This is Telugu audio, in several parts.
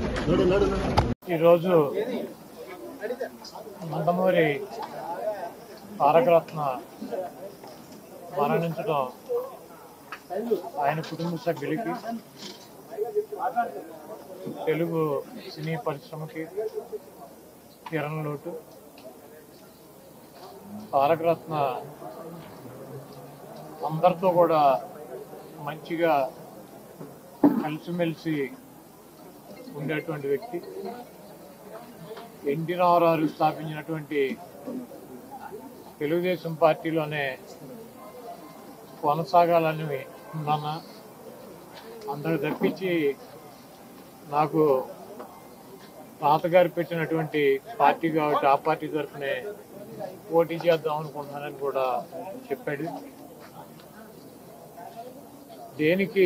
ఈరోజు నందమూరి తారకరత్న మరణించడం ఆయన కుటుంబ సభ్యులకి తెలుగు సినీ పరిశ్రమకి తీరని లోటు తారకరత్న అందరితో కూడా మంచిగా కలిసిమెలిసి ఉండేటువంటి వ్యక్తి ఎన్టీ రామారావు స్థాపించినటువంటి తెలుగుదేశం పార్టీలోనే కొనసాగాలని ఉన్నాను అందరు తప్పించి నాకు తాతగారు పెట్టినటువంటి పార్టీ కాబట్టి ఆ పార్టీ తరఫునే పోటీ చేద్దాం అనుకుంటున్నానని కూడా చెప్పాడు దేనికి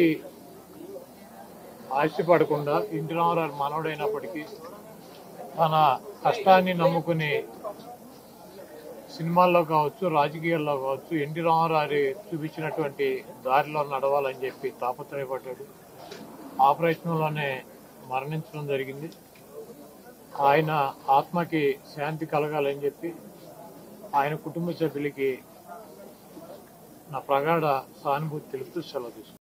ఆశపడకుండా ఇంటి రామారావు మనవడైనప్పటికీ తన కష్టాన్ని నమ్ముకుని సినిమాల్లో కావచ్చు రాజకీయాల్లో కావచ్చు ఎన్టీ రామారావు చూపించినటువంటి దారిలో నడవాలని చెప్పి తాపత్రయపడ్డాడు ఆ ప్రయత్నంలోనే మరణించడం జరిగింది ఆయన ఆత్మకి శాంతి కలగాలని చెప్పి ఆయన కుటుంబ సభ్యులకి నా ప్రగాఢ సానుభూతి తెలుపుతూ సెలవు తీసుకుంటాను